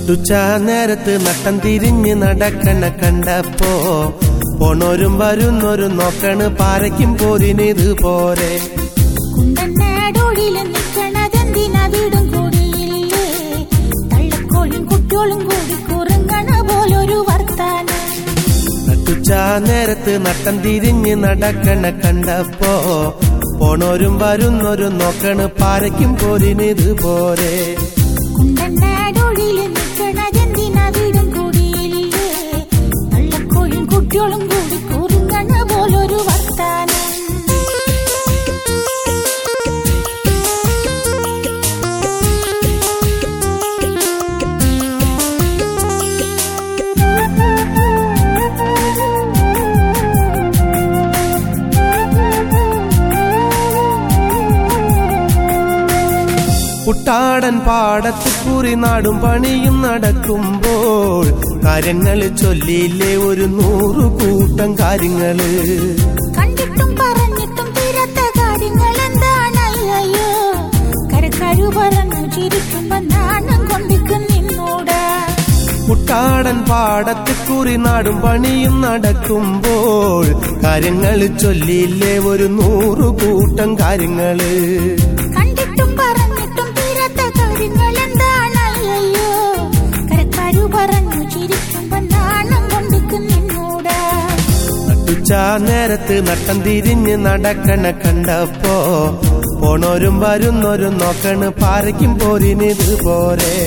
നട്ടുച്ച നേരത്ത് നട്ടം തിരിഞ്ഞ് നടക്കണ കണ്ടപ്പോ പോണോരും വരുന്നോരും നോക്കണ് പാരയ്ക്കും പോരിനിത് പോരെ കുണ്ടനാടൊഴില് നിക്കണതെന്തിനാ വീടും കൂടിയില്ലേ തള്ളക്കോഴും കുട്ടിയോളും കൂടി കുറുങ്ങണ പോലൊരു വർത്താനം നട്ടുച്ച നേരത്ത് നട്ടം തിരിഞ്ഞ് നടക്കണ കണ്ടപ്പോ പോണോരും വരുന്നോരും നോക്കണ് പാരയ്ക്കും പോരിനിത് പോരെ കുണ്ടനാടൊഴില് നിക്കണതെന്തിനാ വീടും കൂടിയില്ലേ തള്ളക്കോഴും കുട്ടിയോളും കൂടി കുറുങ്ങണ പോലൊരു വർത്താനം കുട്ടാടൻ പാടത്ത് കുറി നാടും പണിയും നടക്കുമ്പോൾ കാര്യങ്ങൾ ചൊല്ലിയില്ലേ ഒരു നൂറു കൂട്ടം കാര്യങ്ങള് കണ്ടിട്ടും പറഞ്ഞിട്ടും തീരാത്ത കാര്യങ്ങൾ എന്താണ് അയ്യോ കരക്കാരു പറഞ്ഞു ചിരിക്കുമ്പോ നാണം കൊണ്ടിക്കും നിന്നോട് കുട്ടാടൻ പാടത്ത് കുറി നാടും പണിയും നടക്കുമ്പോൾ കാര്യങ്ങൾ ചൊല്ലിയില്ലേ ഒരു നൂറു കൂട്ടം കാര്യങ്ങള് കണ്ടിട്ടും പറഞ്ഞിട്ടും തീരാത്ത കാര്യങ്ങൾ എന്താണ് അയ്യോ കരക്കാരു പറഞ്ഞു ചിരിക്കുമ്പോ നാണം കൊണ്ടിക്കും നിന്നോട് നട്ടുച്ച നേരത്ത് നട്ടം തിരിഞ്ഞ് നടക്കണ കണ്ടപ്പോ പോണോരും വരുന്നോരും നോക്കണ് പാരയ്ക്കും പോരിനിത് പോരെ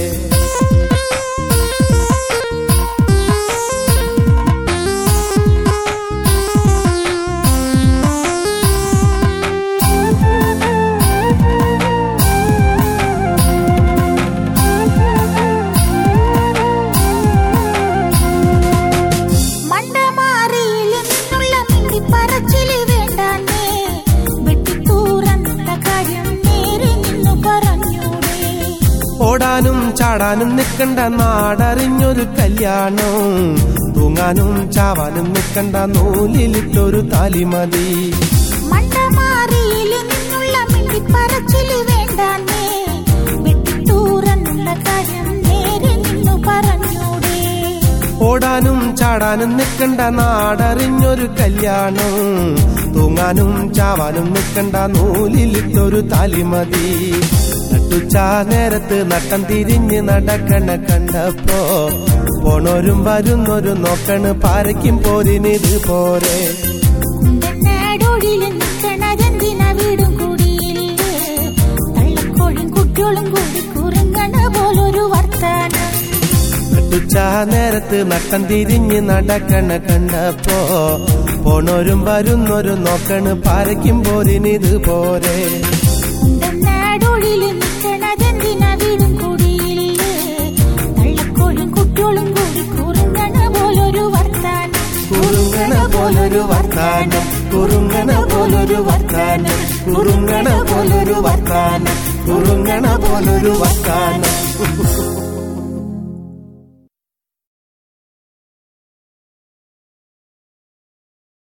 മണ്ടമാറിയിൽ നിന്നുള്ള മിണ്ടി പറച്ചില് വേണ്ടാന്നേ വെട്ടിത്തൂറന്നുള്ള കാര്യം നേരെ നിന്നു പറഞ്ഞൂടേ ഓടാനും ചാടാനും നിക്കണ്ട നാടറിഞ്ഞൊരു കല്യാണം തൂങ്ങാനും ചാവാനും നിക്കണ്ട നൂലിലിട്ടൊരു താലിമതി മണ്ടമാറിയിൽ നിന്നുള്ള മിണ്ടി പറച്ചില് വേണ്ടാന്നേ വെട്ടിത്തൂറന്നുള്ള കാര്യം നേരെ നിന്നു പറഞ്ഞൂടേ ഓടാനും ചാടാനും നിക്കണ്ട നാടറിഞ്ഞൊരു കല്യാണം തൂങ്ങാനും ചാവാനും നിക്കണ്ട നൂലിലിട്ടൊരു താലിമതി നട്ടുച്ച നേരത്ത് നട്ടം തിരിഞ്ഞ് നടക്കണ കണ്ടപ്പോ പോണോരും വരുന്നോരും നോക്കണ് പാരയ്ക്കും പോരിനിത് പോരെ കുണ്ടനാടൊഴില് നിക്കണതെന്തിനാ വീടും കൂടിയില്ലേ തള്ളക്കോഴും കുട്ടിയോളും കൂടി കുറുങ്ങണ പോലൊരു വർത്താനം നട്ടുച്ച നേരത്ത് നട്ടം തിരിഞ്ഞ് നടക്കണ കണ്ടപ്പോ പോണോരും വരുന്നോരും നോക്കണ് പാരയ്ക്കും പോരിനിത് പോരെ കുണ്ടനാടൊഴില് നിക്കണതെന്തിനാ വീടും കൂടിയില്ലേ തള്ളക്കോഴും കുട്ടിയോളും കൂടി കുറുങ്ങണ പോലൊരു വർത്താനം കുറുങ്ങണ പോലൊരു വർത്താനം കുറുങ്ങണ പോലൊരു വർത്താനം കുറുങ്ങണ പോലൊരു വർത്താനം കുറുങ്ങണ പോലൊരു വർത്താനം